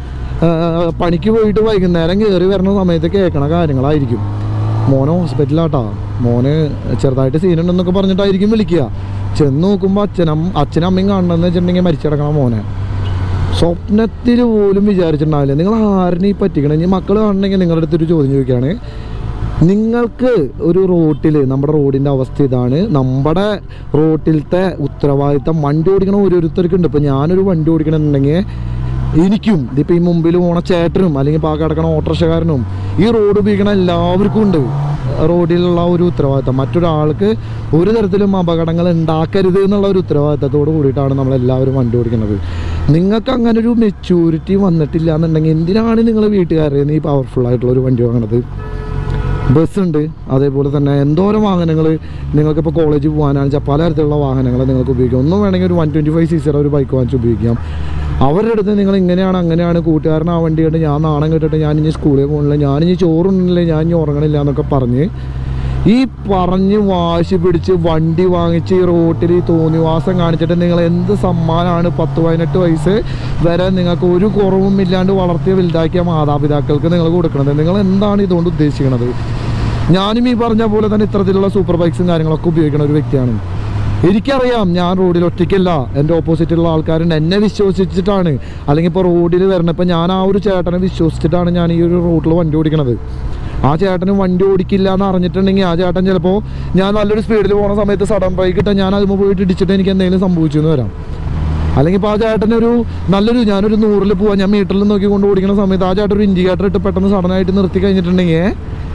Speaker 1: പണിക്ക് പോയിട്ട് വൈകുന്നേരം കയറി വരുന്ന സമയത്ത് കേൾക്കണ കാര്യങ്ങളായിരിക്കും മോനെ ഹോസ്പിറ്റലാട്ടാ മോന് ചെറുതായിട്ട് സീനുണ്ടെന്നൊക്കെ പറഞ്ഞിട്ടായിരിക്കും വിളിക്കുക ചെന്ന് നോക്കുമ്പോൾ അച്ഛനും അച്ഛനും അമ്മയും കാണണമെന്ന് വെച്ചിട്ടുണ്ടെങ്കിൽ മരിച്ചടക്കണ മോനെ സ്വപ്നത്തിൽ പോലും വിചാരിച്ചിട്ടുണ്ടാവില്ല നിങ്ങൾ ആരിനെ ഈ പറ്റിക്കണം ഇനി മക്കൾ കാണണമെങ്കിൽ നിങ്ങളുടെ അടുത്തൊരു ചോദ്യം ചോദിക്കുകയാണ് നിങ്ങൾക്ക് ഒരു റോട്ടിൽ നമ്മുടെ റോഡിൻ്റെ അവസ്ഥ ഇതാണ് നമ്മുടെ റോട്ടിലത്തെ ഉത്തരവാദിത്തം വണ്ടി ഓടിക്കണ ഓരോരുത്തർക്കുണ്ട് ഇപ്പം ഞാനൊരു വണ്ടി ഓടിക്കണമെന്നുണ്ടെങ്കിൽ എനിക്കും ഇതിപ്പോൾ ഈ മുമ്പിൽ പോണ ചേട്ടനും അല്ലെങ്കിൽ പാ കിടക്കണ ഓട്ടോറിക്ഷക്കാരനും ഈ റോഡ് ഉപയോഗിക്കണ എല്ലാവർക്കും ഉണ്ട് റോഡിലുള്ള ഒരു ഉത്തരവാദിത്തം മറ്റൊരാൾക്ക് ഒരു തരത്തിലും അപകടങ്ങൾ ഉണ്ടാക്കരുത് എന്നുള്ള ഒരു ഉത്തരവാദിത്തത്തോട് കൂടിയിട്ടാണ് നമ്മളെല്ലാവരും വണ്ടി ഓടിക്കുന്നത് നിങ്ങൾക്ക് അങ്ങനെ ഒരു മെച്യൂരിറ്റി വന്നിട്ടില്ല എന്നുണ്ടെങ്കിൽ എന്തിനാണ് നിങ്ങൾ വീട്ടുകാരെ ഈ പവർഫുൾ ആയിട്ടുള്ള ഒരു വണ്ടി വാങ്ങണത് ബസ്സുണ്ട് അതേപോലെ തന്നെ എന്തോരം വാഹനങ്ങൾ നിങ്ങൾക്കിപ്പോൾ കോളേജിൽ പോകാനാണെന്ന് വെച്ചാൽ പലതരത്തിലുള്ള വാഹനങ്ങൾ നിങ്ങൾക്ക് ഉപയോഗിക്കാം ഒന്നും വേണമെങ്കിൽ ഒരു വൺ ട്വൻറ്റി ഫൈവ് സി സിയുടെ ഒരു ബൈക്ക് വാങ്ങിച്ച് ഉപയോഗിക്കാം അവരുടെ അടുത്ത് നിങ്ങൾ ഇങ്ങനെയാണ് അങ്ങനെയാണ് കൂട്ടുകാരൻ ആ വണ്ടി കണ്ട് ഞാൻ നാണം കെട്ടിട്ട് ഞാൻ ഇനി സ്കൂളിൽ പോകുന്നില്ല ഞാൻ ഇനി ചോറുണ്ടില്ല ഞാൻ ഇനി ഉറങ്ങണില്ല എന്നൊക്കെ പറഞ്ഞ് ഈ പറഞ്ഞ് വാശി പിടിച്ച് വണ്ടി വാങ്ങിച്ച് ഈ റോട്ടിൽ ഈ തോന്നിവാസം കാണിച്ചിട്ട് നിങ്ങൾ എന്ത് സമ്മാനമാണ് പത്ത് പതിനെട്ട് വയസ്സ് വരെ നിങ്ങൾക്ക് ഒരു കുറവും ഇല്ലാണ്ട് വളർത്തിയ വലുതാക്കിയ മാതാപിതാക്കൾക്ക് നിങ്ങൾ കൊടുക്കുന്നത് നിങ്ങൾ എന്താണ് ഇതുകൊണ്ട് ഉദ്ദേശിക്കുന്നത് ഞാനും ഈ പറഞ്ഞ പോലെ തന്നെ ഇത്തരത്തിലുള്ള സൂപ്പർ ബൈക്സും കാര്യങ്ങളൊക്കെ ഉപയോഗിക്കുന്ന ഒരു വ്യക്തിയാണ് എനിക്കറിയാം ഞാൻ റോഡിൽ ഒറ്റയ്ക്കല്ല എൻ്റെ ഓപ്പോസിറ്റുള്ള ആൾക്കാരുണ്ട് എന്നെ വിശ്വസിച്ചിട്ടാണ് അല്ലെങ്കിൽ ഇപ്പോൾ റോഡിൽ വരണം ഇപ്പം ഞാൻ ആ ഒരു ചേട്ടനെ വിശ്വസിച്ചിട്ടാണ് ഞാൻ ഈ ഒരു റോഡിൽ വണ്ടി ഓടിക്കണത് ആ ചേട്ടന് വണ്ടി ഓടിക്കില്ല എന്ന് അറിഞ്ഞിട്ടുണ്ടെങ്കിൽ ആ ചേട്ടൻ ചിലപ്പോൾ ഞാൻ നല്ലൊരു സ്പീഡിൽ പോകുന്ന സമയത്ത് സഡൻ ബ്രേക്ക് ഇട്ടാൽ ഞാൻ അതിൽ പോയിട്ട് ഇടിച്ചിട്ട് എനിക്ക് എന്തെങ്കിലും സംഭവിച്ചു എന്ന് വരാം അല്ലെങ്കിൽ ഇപ്പോൾ ആ ചേട്ടനൊരു നല്ലൊരു ഞാനൊരു നൂറിൽ പോവാം ഞാൻ മീറ്ററിൽ നോക്കി കൊണ്ട് ഓടിക്കുന്ന സമയത്ത് ആ ചേട്ടൻ ഒരു ഇൻഡിക്കേറ്റർ ഇട്ട് പെട്ടെന്ന് സഡനായിട്ട് നിർത്തി കഴിഞ്ഞിട്ടുണ്ടെങ്കിൽ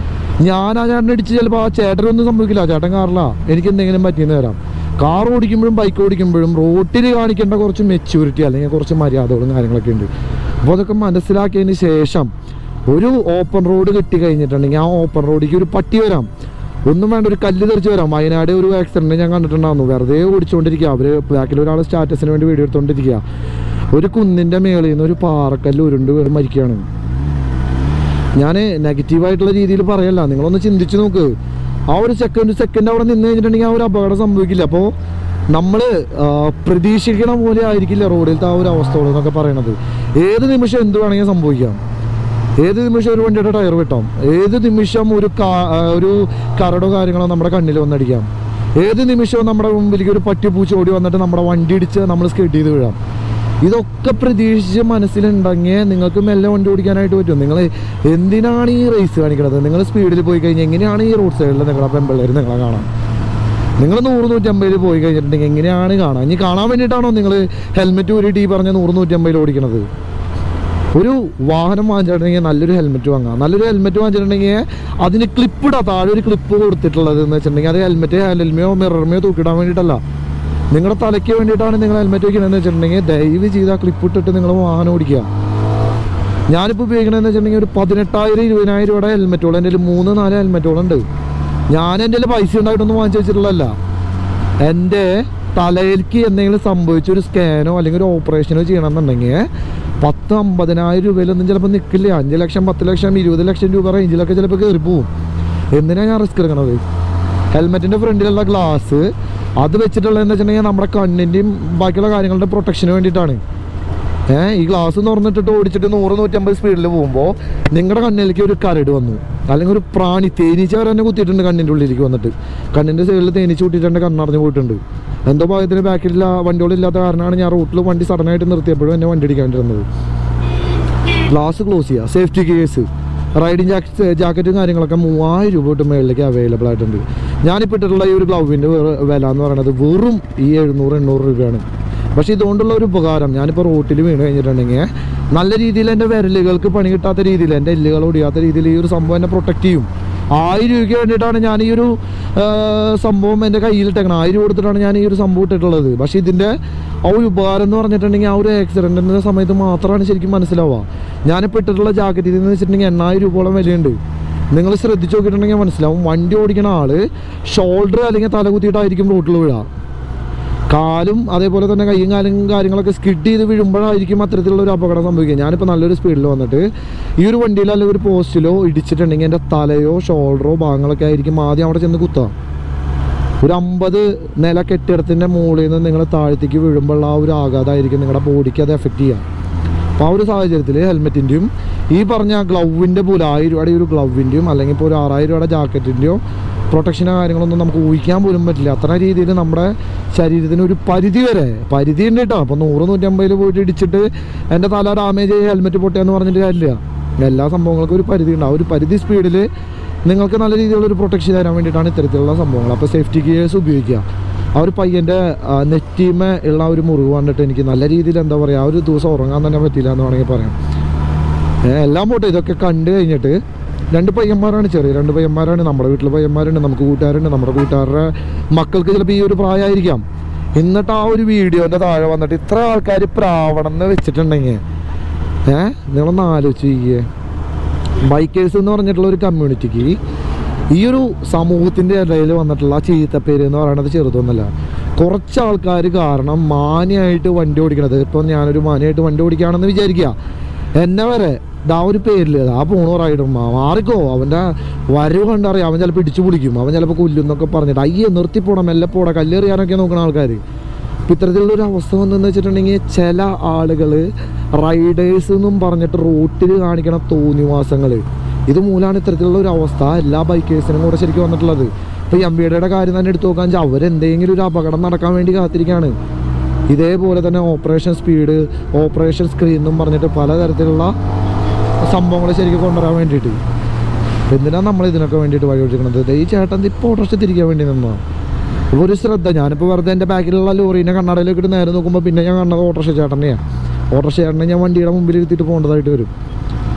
Speaker 1: ഞാൻ ആ ചേട്ടനെ ഇടിച്ച് ചിലപ്പോൾ ആ ചേട്ടനൊന്നും സംഭവിക്കില്ല ചേട്ടൻ കാറില്ല എനിക്ക് എന്തെങ്കിലും പറ്റിയെന്ന് വരാം കാർ ഓടിക്കുമ്പോഴും ബൈക്ക് ഓടിക്കുമ്പോഴും റോട്ടിൽ കാണിക്കേണ്ട കുറച്ച് മെച്യൂരിറ്റി അല്ലെങ്കിൽ കുറച്ച് മര്യാദകളും കാര്യങ്ങളൊക്കെ ഉണ്ട് അപ്പോൾ അതൊക്കെ മനസ്സിലാക്കിയതിന് ശേഷം ഒരു ഓപ്പൺ റോഡ് കിട്ടി കഴിഞ്ഞിട്ടുണ്ടെങ്കിൽ ആ ഓപ്പൺ റോഡിലേക്ക് ഒരു പട്ടി വരാം ഒന്നും വേണ്ട ഒരു കല്ല് തെറിച്ച് വരാം വയനാട് ഒരു ആക്സിഡന്റ് ഞാൻ കണ്ടിട്ടുണ്ടായിരുന്നു വെറുതെ ഓടിച്ചുകൊണ്ടിരിക്കുക അവർ ബാക്കിൽ ഒരാൾ സ്റ്റാറ്റസിന് വേണ്ടി വീഡിയോ എടുത്തുകൊണ്ടിരിക്കുക ഒരു കുന്നിൻ്റെ മേളിൽ നിന്ന് ഒരു പാറക്കല്ല് ഉരുണ്ട് വീണ് മരിക്കുകയാണ് ഞാൻ നെഗറ്റീവായിട്ടുള്ള രീതിയിൽ പറയല്ല നിങ്ങളൊന്ന് ചിന്തിച്ച് നോക്ക് ആ ഒരു സെക്കൻഡ് സെക്കൻഡ് അവിടെ നിന്ന് കഴിഞ്ഞിട്ടുണ്ടെങ്കിൽ ആ ഒരു അപകടം സംഭവിക്കില്ല അപ്പോൾ നമ്മൾ പ്രതീക്ഷിക്കണ പോലെ ആയിരിക്കില്ല റോഡിലത്തെ ആ ഒരു അവസ്ഥകൾ എന്നൊക്കെ പറയണത് ഏത് നിമിഷം എന്ത് വേണമെങ്കിൽ സംഭവിക്കാം ഏത് നിമിഷം ഒരു വണ്ടിയുടെ ടയർ വെട്ടാം ഏത് നിമിഷം ഒരു കാ- ആ, ഒരു കരടോ കാര്യങ്ങളോ നമ്മുടെ കണ്ണിൽ വന്നടിക്കാം ഏത് നിമിഷവും നമ്മുടെ മുമ്പിലേക്ക് ഒരു പട്ടി പൂച്ച ഓടി വന്നിട്ട് നമ്മുടെ വണ്ടി ഇടിച്ച് നമ്മൾ സ്കെഡ് ചെയ്ത് വീഴാം ഇതൊക്കെ പ്രതീക്ഷിച്ച് മനസ്സിലുണ്ടെങ്കിൽ നിങ്ങൾക്ക് മെല്ലെ വണ്ടി ഓടിക്കാനായിട്ട് പറ്റും നിങ്ങൾ എന്തിനാണ് ഈ റേസ് കാണിക്കുന്നത് നിങ്ങൾ സ്പീഡിൽ പോയി കഴിഞ്ഞാൽ എങ്ങനെയാണ് ഈ റോഡ് സൈഡിൽ നിങ്ങളെ പെമ്പിള്ളേർ നിങ്ങളെ കാണാം നിങ്ങൾ നൂറ് നൂറ്റമ്പതിൽ പോയി കഴിഞ്ഞിട്ടുണ്ടെങ്കിൽ എങ്ങനെയാണ് കാണാൻ ഇനി കാണാൻ വേണ്ടിയിട്ടാണോ നിങ്ങൾ ഹെൽമെറ്റ് ഊരിട്ട് ഈ പറഞ്ഞ നൂറ് നൂറ്റമ്പതിൽ ഓടിക്കണത് ഒരു വാഹനം വാങ്ങിച്ചിട്ടുണ്ടെങ്കിൽ നല്ലൊരു ഹെൽമെറ്റ് വാങ്ങാം നല്ലൊരു ഹെൽമെറ്റ് വാങ്ങിച്ചിട്ടുണ്ടെങ്കിൽ അതിന് ക്ലിപ്പ് ഇടാം താഴെ ഒരു ക്ലിപ്പ് കൊടുത്തിട്ടുള്ളത് എന്ന് വെച്ചിട്ടുണ്ടെങ്കിൽ അത് ഹെൽമെറ്റ് ഹാൻഡിൽമയോ മിറർമയോ തൂക്കിടാൻ വേണ്ടിയിട്ടല്ല നിങ്ങളുടെ തലയ്ക്ക് വേണ്ടിയിട്ടാണ് നിങ്ങൾ ഹെൽമെറ്റ് വയ്ക്കണമെന്ന് വെച്ചിട്ടുണ്ടെങ്കിൽ ദയവ് ചെയ്ത് ആ ക്ലിപ്പ് ഇട്ടിട്ട് നിങ്ങൾ വാഹനം ഓടിക്കുക ഞാനിപ്പോൾ ഉപയോഗിക്കണമെന്ന് വെച്ചിട്ടുണ്ടെങ്കിൽ ഒരു പതിനെട്ടായിരം ഇരുപതിനായിരം രൂപയുടെ ഹെൽമെറ്റോളം എൻ്റെ കയ്യിൽ മൂന്ന് നാല് ഹെൽമെറ്റോളം ഉണ്ട് ഞാൻ എൻ്റെ കയ്യിൽ പൈസ ഉണ്ടായിട്ടൊന്നും വാങ്ങിച്ചു വെച്ചിട്ടുള്ളതല്ല എൻ്റെ തലയിലേക്ക് എന്തെങ്കിലും സംഭവിച്ച ഒരു സ്കാനോ അല്ലെങ്കിൽ ഒരു ഓപ്പറേഷനോ ചെയ്യണമെന്നുണ്ടെങ്കിൽ പത്ത് അമ്പതിനായിരം രൂപയിലൊന്നും ചിലപ്പോൾ നിൽക്കില്ല അഞ്ച് ലക്ഷം പത്ത് ലക്ഷം ഇരുപത് ലക്ഷം രൂപ റേഞ്ചിലൊക്കെ ചിലപ്പോൾ കയറി പോവും എന്തിനാണ് ഞാൻ റിസ്ക് എടുക്കണത് ഹെൽമെറ്റിൻ്റെ ഫ്രണ്ടിലുള്ള ഗ്ലാസ് അത് വെച്ചിട്ടുള്ളതെന്ന് വെച്ചിട്ടുണ്ടെങ്കിൽ നമ്മുടെ കണ്ണിൻ്റെയും ബാക്കിയുള്ള കാര്യങ്ങളുടെ പ്രൊട്ടക്ഷന് വേണ്ടിയിട്ടാണ് ഏഹ് ഈ ഗ്ലാസ് തുറന്നിട്ടിട്ട് ഓടിച്ചിട്ട് നൂറ് നൂറ്റമ്പത് സ്പീഡിൽ പോകുമ്പോൾ നിങ്ങളുടെ കണ്ണിലേക്ക് ഒരു കരട് വന്നു അല്ലെങ്കിൽ ഒരു പ്രാണി തേനീച്ച വരെ തന്നെ കുത്തിയിട്ടുണ്ട് കണ്ണിൻ്റെ ഉള്ളിലേക്ക് വന്നിട്ട് കണ്ണിൻ്റെ സൈഡിൽ തേനീച്ച കൂട്ടിയിട്ട് കണ്ണറിഞ്ഞ് പോയിട്ടുണ്ട് എന്തോ ഭാഗത്തിന് ബാക്കിൽ വണ്ടികളില്ലാത്ത കാരണമാണ് ഞാൻ റൂട്ടിൽ വണ്ടി സഡനായിട്ട് നിർത്തിയപ്പോഴും എന്നെ വണ്ടി അടിക്കാണ്ടിരുന്നത് ഗ്ലാസ് ക്ലോസ് ചെയ്യുക സേഫ്റ്റി കേസ് റൈഡിങ് ജാക്കറ്റ് ജാക്കറ്റും കാര്യങ്ങളൊക്കെ മൂവായിരം രൂപ തൊട്ട് മേളിലേക്ക് അവൈലബിൾ ആയിട്ടുണ്ട് ഞാനിപ്പോൾ ഇട്ടിട്ടുള്ള ഈ ഒരു ഗ്ലൗവിൻ്റെ വില എന്ന് പറയുന്നത് വെറും ഈ എഴുന്നൂറ് എണ്ണൂറ് രൂപയാണ് പക്ഷേ ഇതുകൊണ്ടുള്ള ഒരു ഉപകാരം ഞാനിപ്പോൾ റോട്ടിൽ വീണ് കഴിഞ്ഞിട്ടുണ്ടെങ്കിൽ നല്ല രീതിയിൽ എൻ്റെ വിരലുകൾക്ക് പണി കിട്ടാത്ത രീതിയിൽ എൻ്റെ എല്ലുകൾ ഒടിയാത്ത രീതിയിൽ ഈ ഒരു സംഭവം എന്നെ പ്രൊട്ടക്റ്റ് ചെയ്യും ആയിരം രൂപയ്ക്ക് വേണ്ടിയിട്ടാണ് ഞാൻ ഈ ഒരു ആ, സംഭവം എൻ്റെ കയ്യിലിട്ടേക്കണം ആയിരം രൂപ കൊടുത്തിട്ടാണ് ഞാൻ ഈ ഒരു സംഭവം ഇട്ടിട്ടുള്ളത് പക്ഷേ ഇതിൻ്റെ ആ ഒരു ഉപകാരം എന്ന് പറഞ്ഞിട്ടുണ്ടെങ്കിൽ ആ ഒരു ആക്സിഡൻറ്റിൻ്റെ സമയത്ത് മാത്രമാണ് ശരിക്കും മനസ്സിലാവുക ഞാനിപ്പോൾ ഇട്ടിട്ടുള്ള ജാക്കറ്റിൽ നിന്ന് വെച്ചിട്ടുണ്ടെങ്കിൽ എണ്ണായിരം രൂപയോളം വിലയുണ്ട് നിങ്ങൾ ശ്രദ്ധിച്ച് നോക്കിയിട്ടുണ്ടെങ്കിൽ മനസ്സിലാവും വണ്ടി ഓടിക്കുന്ന ആള് ഷോൾഡർ അല്ലെങ്കിൽ തല കുത്തിയിട്ടായിരിക്കും റോട്ടിൽ വീഴുക കാലും അതേപോലെ തന്നെ കൈയും കാലും കാര്യങ്ങളൊക്കെ സ്കിഡ് ചെയ്ത് വീഴുമ്പോഴായിരിക്കും അത്തരത്തിലുള്ള ഒരു അപകടം സംഭവിക്കുക ഞാനിപ്പോൾ നല്ലൊരു സ്പീഡിൽ വന്നിട്ട് ഈ ഒരു വണ്ടിയിൽ അല്ലെങ്കിൽ ഒരു പോസ്റ്റിലോ ഇടിച്ചിട്ടുണ്ടെങ്കിൽ എൻ്റെ തലയോ ഷോൾഡറോ ഭാഗങ്ങളൊക്കെ ആയിരിക്കും ആദ്യം അവിടെ ചെന്ന് കുത്തുക ഒരു അമ്പത് നില കെട്ടിടത്തിൻ്റെ മുകളിൽ നിന്ന് നിങ്ങൾ താഴത്തേക്ക് വീഴുമ്പോൾ ആ ഒരു ആഘാതമായിരിക്കും നിങ്ങളുടെ ബോഡിക്ക് അത് എഫക്റ്റ് ചെയ്യുക അപ്പോൾ ആ ഒരു സാഹചര്യത്തിൽ ഹെൽമെറ്റിൻ്റെയും ഈ പറഞ്ഞ ഗ്ലൗവിൻ്റെ പോലും ആയിരം രൂപയുടെ ഈ ഒരു ഗ്ലൗവിൻ്റെയും അല്ലെങ്കിൽ ഇപ്പോൾ ഒരു ആറായിരം രൂപയുടെ ജാക്കറ്റിൻ്റെയോ പ്രൊട്ടക്ഷനോ കാര്യങ്ങളൊന്നും നമുക്ക് ഊഹിക്കാൻ പോലും പറ്റില്ല അത്ര രീതിയിൽ നമ്മുടെ ശരീരത്തിന് ഒരു പരിധി വരെ പരിധി ഉണ്ട് കേട്ടോ അപ്പോൾ നൂറ് നൂറ്റമ്പതിൽ പോയിട്ട് ഇടിച്ചിട്ട് എൻ്റെ തല ഡാമേജ് ആയി ഹെൽമെറ്റ് പൊട്ടിയാന്ന് പറഞ്ഞിട്ട് കാര്യമില്ല എല്ലാ സംഭവങ്ങൾക്കും ഒരു പരിധി ഉണ്ട് ആ ഒരു പരിധി സ്പീഡിൽ നിങ്ങൾക്ക് നല്ല രീതിയിലുള്ള ഒരു പ്രൊട്ടക്ഷൻ തരാൻ വേണ്ടിയിട്ടാണ് ഇത്തരത്തിലുള്ള സംഭവങ്ങൾ അപ്പോൾ സേഫ്റ്റി ഗിയേഴ്സ് ഉപയോഗിക്കുക ആ ഒരു പയ്യൻ്റെ നെറ്റിമ ഉള്ള ആ ഒരു മുറിവ് കണ്ടിട്ട് എനിക്ക് നല്ല രീതിയിൽ എന്താ പറയുക ആ ഒരു ദിവസം ഉറങ്ങാൻ തന്നെ പറ്റില്ല എന്ന് വേണമെങ്കിൽ പറയാം ഏ, എല്ലാം പോട്ടെ ഇതൊക്കെ കണ്ടു കഴിഞ്ഞിട്ട് രണ്ട് പയ്യന്മാരാണ് ചെറിയ രണ്ട് പയ്യന്മാരാണ് നമ്മുടെ വീട്ടിൽ പയ്യന്മാരുണ്ട് നമുക്ക് കൂട്ടുകാരുണ്ട് നമ്മുടെ കൂട്ടുകാരുടെ മക്കൾക്ക് ചിലപ്പോൾ ഈ ഒരു പ്രായമായിരിക്കാം എന്നിട്ട് ആ ഒരു വീഡിയോൻ്റെ താഴെ വന്നിട്ട് ഇത്ര ആൾക്കാർ പ്രാവണം എന്ന് വെച്ചിട്ടുണ്ടെങ്കിൽ ഏഹ് നിങ്ങളൊന്ന് ആലോചിച്ച് ചെയ്യേ ബൈക്കേഴ്സ് എന്ന് പറഞ്ഞിട്ടുള്ള ഒരു കമ്മ്യൂണിറ്റിക്ക് ഈ ഒരു സമൂഹത്തിൻ്റെ ഇടയിൽ വന്നിട്ടുള്ള ആ ചീത്തപ്പേര് എന്ന് പറയുന്നത് ചെറുതൊന്നുമല്ല കുറച്ച് ആൾക്കാർ കാരണം മാന്യമായിട്ട് വണ്ടി ഓടിക്കണത് ഇപ്പം ഞാനൊരു മാന്യമായിട്ട് വണ്ടി ഓടിക്കുകയാണെന്ന് വിചാരിക്കുക എന്നെ വരെ ദാ ഒരു പേരിൽ ആ പോണോ റൈഡർ മാറിക്കോ അവൻ്റെ വരവ് കണ്ടറിയാം അവൻ ചിലപ്പോൾ ഇടിച്ചു പിടിക്കും അവൻ ചിലപ്പോൾ കൊല്ലുന്നൊക്കെ പറഞ്ഞിട്ട് അയ്യേ നിർത്തിപ്പോണം മെല്ലെ പോടാ കല്ലെറിയാനൊക്കെ നോക്കുന്ന ആൾക്കാർ ഇപ്പം ഇത്തരത്തിലുള്ള ഒരു അവസ്ഥ വന്നെന്ന് വെച്ചിട്ടുണ്ടെങ്കിൽ ചില ആളുകൾ റൈഡേഴ്സ് എന്നും പറഞ്ഞിട്ട് റോട്ടിൽ കാണിക്കണ തോന്നിവാസങ്ങൾ ഇത് മൂലമാണ് ഇത്തരത്തിലുള്ള ഒരു അവസ്ഥ എല്ലാ ബൈക്കേഴ്സിനും കൂടെ ശരിക്കും വന്നിട്ടുള്ളത് ഇപ്പോൾ എം ബി ഡിയുടെ കാര്യം തന്നെ എടുത്തു നോക്കാൻ വെച്ചാൽ അവരെന്തെങ്കിലും ഒരു അപകടം നടക്കാൻ വേണ്ടി കാത്തിരിക്കുകയാണ് ഇതേപോലെ തന്നെ ഓപ്പറേഷൻ സ്പീഡ് ഓപ്പറേഷൻ സ്ക്രീൻ എന്നും പറഞ്ഞിട്ട് പലതരത്തിലുള്ള സംഭവങ്ങൾ ശരിക്കും കൊണ്ടുവരാൻ വേണ്ടിയിട്ട് എന്തിനാണ് നമ്മൾ ഇതിനൊക്കെ വേണ്ടിയിട്ട് വഴിയൊഴിക്കുന്നത് ദേ ഈ ചേട്ടൻ ഇപ്പോൾ ഓട്ടോറിക്ഷ തിരിക്കാൻ വേണ്ടി നിന്നോ അപ്പോൾ ഒരു ശ്രദ്ധ ഞാനിപ്പോൾ വെറുതെ എൻ്റെ ബാക്കിലുള്ള ലോറീനെ കണ്ണടയിലേക്ക് ഇട്ട് നേരെ നോക്കുമ്പോൾ പിന്നെ ഞാൻ കണ്ടത് ഓട്ടോറിക്ഷ ചേട്ടനെയാണ് ഓട്ടോറിക്ഷ ചേട്ടനെ ഞാൻ വണ്ടിയുടെ മുമ്പിൽ ഇരുത്തിയിട്ട് പോകേണ്ടതായിട്ട് വരും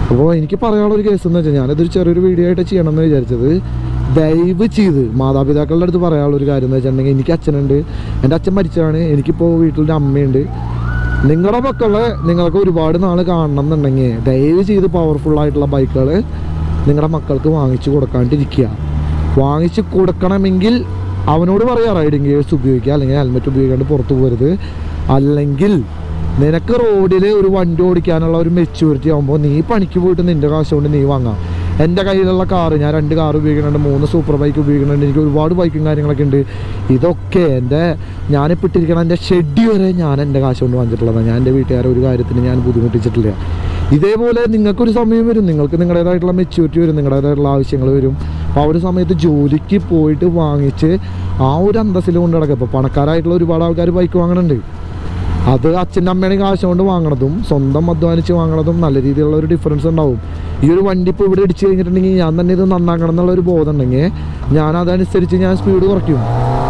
Speaker 1: അപ്പോൾ എനിക്ക് പറയാനുള്ള ഒരു കേസ് എന്ന് വെച്ചാൽ ഞാനിതൊരു ചെറിയൊരു വീഡിയോ ആയിട്ട് ചെയ്യണം എന്ന് വിചാരിച്ചത് ദയവ് ചെയ്ത് മാതാപിതാക്കളുടെ അടുത്ത് പറയാനുള്ള ഒരു കാര്യം എന്ന് വെച്ചിട്ടുണ്ടെങ്കിൽ എനിക്ക് അച്ഛനുണ്ട് എൻ്റെ അച്ഛൻ മരിച്ചതാണ് എനിക്കിപ്പോൾ വീട്ടിലൊരു അമ്മയുണ്ട് നിങ്ങളുടെ മക്കളെ നിങ്ങൾക്ക് ഒരുപാട് നാൾ കാണണം എന്നുണ്ടെങ്കിൽ ദയവ് ചെയ്ത് പവർഫുൾ ആയിട്ടുള്ള ബൈക്കുകൾ നിങ്ങളുടെ മക്കൾക്ക് വാങ്ങിച്ചു കൊടുക്കാണ്ടിരിക്കുക വാങ്ങിച്ചു കൊടുക്കണമെങ്കിൽ അവനോട് പറയാം റൈഡിങ് ഗിയേഴ്സ് ഉപയോഗിക്കുക അല്ലെങ്കിൽ ഹെൽമെറ്റ് ഉപയോഗിക്കാണ്ട് പുറത്ത് പോകരുത് അല്ലെങ്കിൽ നിനക്ക് റോഡിൽ ഒരു വണ്ടി ഓടിക്കാനുള്ള ഒരു മെച്യൂരിറ്റി ആകുമ്പോൾ നീ പണിക്ക് പോയിട്ട് നിൻ്റെ കാശ് കൊണ്ട് നീ വാങ്ങാം എൻ്റെ കയ്യിലുള്ള കാറ് ഞാൻ രണ്ട് കാർ ഉപയോഗിക്കുന്നുണ്ട് മൂന്ന് സൂപ്പർ ബൈക്ക് ഉപയോഗിക്കുന്നുണ്ട് എനിക്ക് ഒരുപാട് ബൈക്കും കാര്യങ്ങളൊക്കെ ഉണ്ട് ഇതൊക്കെ എൻ്റെ ഞാനിപ്പോൾ ഇട്ടിരിക്കണം എൻ്റെ ഷെഡ് വരെ ഞാൻ എൻ്റെ കാശ് കൊണ്ട് വാങ്ങിച്ചിട്ടുള്ളതാണ് ഞാൻ എൻ്റെ വീട്ടുകാരെ ഒരു കാര്യത്തിന് ഞാൻ ബുദ്ധിമുട്ടിച്ചിട്ടില്ല ഇതേപോലെ നിങ്ങൾക്കൊരു സമയം വരും നിങ്ങൾക്ക് നിങ്ങളുടേതായിട്ടുള്ള മെച്യൂരിറ്റി വരും നിങ്ങളുടേതായിട്ടുള്ള ആവശ്യങ്ങൾ വരും അപ്പോൾ ആ ഒരു സമയത്ത് ജോലിക്ക് പോയിട്ട് വാങ്ങിച്ച് ആ ഒരു അന്തസ്സിൽ കൊണ്ട് നടക്കുക ഇപ്പോൾ പണക്കാരായിട്ടുള്ള ഒരുപാട് ആൾക്കാർ ബൈക്ക് വാങ്ങുന്നുണ്ട് അത് അച്ഛൻ്റെ അമ്മയുടെ കാശ് കൊണ്ട് വാങ്ങണതും സ്വന്തം അധ്വാനിച്ച് വാങ്ങണതും നല്ല രീതിയിലുള്ള ഒരു ഡിഫറൻസ് ഉണ്ടാവും ഈ ഒരു വണ്ടി ഇപ്പോൾ ഇവിടെ ഇടിച്ച് കഴിഞ്ഞിട്ടുണ്ടെങ്കിൽ ഞാൻ തന്നെ ഇത് നന്നാക്കണം എന്നുള്ള ഒരു ബോധം ഉണ്ടെങ്കിൽ ഞാൻ അതനുസരിച്ച് ഞാൻ സ്പീഡ് കുറയ്ക്കും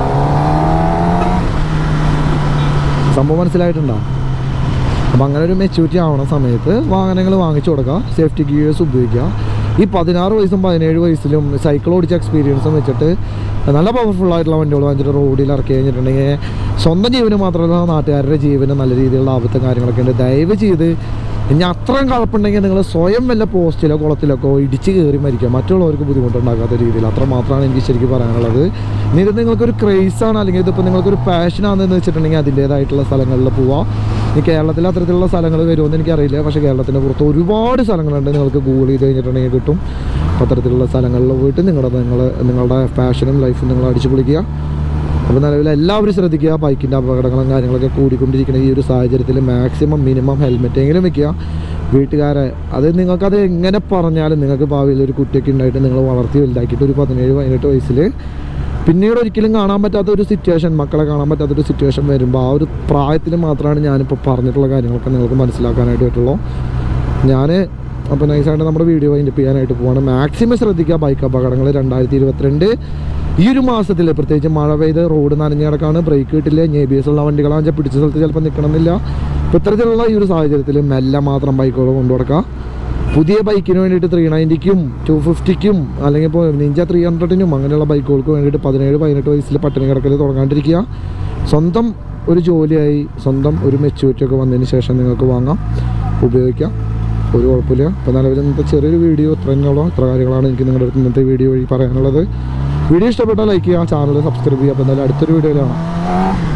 Speaker 1: സംഭവം മനസ്സിലായിട്ടുണ്ടോ അപ്പം അങ്ങനെ ഒരു മെച്യൂരിറ്റി ആവണ സമയത്ത് വാഹനങ്ങൾ വാങ്ങിച്ചു കൊടുക്കുക സേഫ്റ്റി ഗിയേഴ്സ് ഉപയോഗിക്കുക ഈ പതിനാറ് വയസ്സും പതിനേഴ് വയസ്സിലും സൈക്കിൾ ഓടിച്ച എക്സ്പീരിയൻസും വെച്ചിട്ട് നല്ല പവർഫുൾ ആയിട്ടുള്ള വണ്ടികൾ വാങ്ങിച്ചിട്ട് റോഡിൽ ഇറക്കി കഴിഞ്ഞിട്ടുണ്ടെങ്കിൽ സ്വന്തം ജീവന് മാത്രമല്ല നാട്ടുകാരുടെ ജീവന് നല്ല രീതിയിലുള്ള ആപത്തും കാര്യങ്ങളൊക്കെ ഉണ്ട് ദയവ് ചെയ്ത് ഇനി അത്രയും കഴപ്പുണ്ടെങ്കിൽ നിങ്ങൾ സ്വയം വല്ല പോസ്റ്റിലോ കുളത്തിലൊക്കെ ഇടിച്ച് കയറി മരിക്കുക മറ്റുള്ളവർക്ക് ബുദ്ധിമുട്ടുണ്ടാക്കാത്ത രീതിയിൽ അത്ര മാത്രമാണ് എനിക്ക് ശരിക്കും പറയാനുള്ളത് ഇനി ഇത് നിങ്ങൾക്കൊരു ക്രേസാണ് അല്ലെങ്കിൽ ഇതിപ്പോൾ നിങ്ങൾക്കൊരു പാഷനാണെന്ന് വെച്ചിട്ടുണ്ടെങ്കിൽ അതിൻ്റേതായിട്ടുള്ള സ്ഥലങ്ങളിൽ പോവാം ഈ കേരളത്തിൽ അത്തരത്തിലുള്ള സ്ഥലങ്ങൾ വരുമെന്ന് എനിക്കറിയില്ല പക്ഷേ കേരളത്തിൻ്റെ പുറത്ത് ഒരുപാട് സ്ഥലങ്ങളുണ്ട് നിങ്ങൾക്ക് ഗൂഗിൾ ചെയ്ത് കഴിഞ്ഞിട്ടുണ്ടെങ്കിൽ കിട്ടും അപ്പോൾ അത്തരത്തിലുള്ള സ്ഥലങ്ങളിൽ പോയിട്ട് നിങ്ങളുടെ നിങ്ങൾ നിങ്ങളുടെ പാഷനും ലൈഫും നിങ്ങൾ അടിച്ചു പൊളിക്കുക അപ്പോൾ നിലവിൽ എല്ലാവരും ശ്രദ്ധിക്കുക ബൈക്കിൻ്റെ അപകടങ്ങളും കാര്യങ്ങളൊക്കെ കൂടിക്കൊണ്ടിരിക്കുന്ന ഈ ഒരു സാഹചര്യത്തിൽ മാക്സിമം മിനിമം ഹെൽമെറ്റ് എങ്കിലും വെക്കുക വീട്ടുകാരെ അത് നിങ്ങൾക്കത് എങ്ങനെ പറഞ്ഞാലും നിങ്ങൾക്ക് ഭാവിയിൽ ഒരു കുട്ടിയൊക്കെ ഉണ്ടായിട്ട് നിങ്ങൾ വളർത്തി വലുതാക്കിയിട്ട് ഒരു പതിനേഴ് പതിനെട്ട് വയസ്സിൽ പിന്നീട് ഒരിക്കലും കാണാൻ പറ്റാത്ത ഒരു സിറ്റുവേഷൻ മക്കളെ കാണാൻ പറ്റാത്ത ഒരു സിറ്റുവേഷൻ വരുമ്പോൾ ആ ഒരു പ്രായത്തിൽ മാത്രമാണ് ഞാനിപ്പോൾ പറഞ്ഞിട്ടുള്ള കാര്യങ്ങളൊക്കെ നിങ്ങൾക്ക് മനസ്സിലാക്കാനായിട്ട് പറ്റുള്ളൂ ഞാൻ അപ്പോൾ നൈസായിട്ട് നമ്മുടെ വീഡിയോ അതിൻ്റെ ചെയ്യാനായിട്ട് പോവാണ് മാക്സിമം ശ്രദ്ധിക്കുക ബൈക്ക് അപകടങ്ങൾ രണ്ടായിരത്തി ഇരുപത്തിരണ്ട് ഈ ഒരു മാസത്തിൽ പ്രത്യേകിച്ച് മഴ പെയ്ത് റോഡ് നനഞ്ഞ് കിടക്കാണ് ബ്രേക്ക് കിട്ടില്ല എ ബി എസ് ഉള്ള വണ്ടികളാണെന്ന് വെച്ചാൽ പിടിച്ച സ്ഥലത്ത് ചിലപ്പോൾ നിൽക്കണമെന്നില്ല അപ്പോൾ ഇത്തരത്തിലുള്ള ഈ ഒരു സാഹചര്യത്തിൽ മെല്ലെ മാത്രം ബൈക്കുകൾ കൊണ്ടു കൊടുക്കുക പുതിയ ബൈക്കിന് വേണ്ടിയിട്ട് ത്രീ നയൻറ്റിക്കും ടു ഫിഫ്റ്റിക്കും അല്ലെങ്കിൽ ഇപ്പോൾ നിഞ്ച ത്രീ ഹൺഡ്രഡിനും അങ്ങനെയുള്ള ബൈക്കുകൾക്ക് വേണ്ടിയിട്ട് പതിനേഴ് പതിനെട്ട് വയസ്സിൽ പട്ടിണി കിടക്കൽ തുടങ്ങാണ്ടിരിക്കുക സ്വന്തം ഒരു ജോലിയായി സ്വന്തം ഒരു മെച്യൂരിറ്റി ഒക്കെ വന്നതിന് ശേഷം നിങ്ങൾക്ക് വാങ്ങാം ഉപയോഗിക്കാം ഒരു കുഴപ്പമില്ല അപ്പോൾ നിലവിൽ ഇന്നത്തെ ചെറിയൊരു വീഡിയോ ഇത്ര തന്നെയുള്ളൂ ഇത്ര കാര്യങ്ങളാണ് എനിക്ക് നിങ്ങളുടെ അടുത്ത് ഇന്നത്തെ വീഡിയോ വഴി പറയാനുള്ളത് വീഡിയോ ഇഷ്ടപ്പെട്ടാൽ ലൈക്ക് ചെയ്യുക ചാനൽ സബ്സ്ക്രൈബ് ചെയ്യുക അപ്പോൾ എന്തായാലും അടുത്തൊരു വീഡിയോയിലാണ്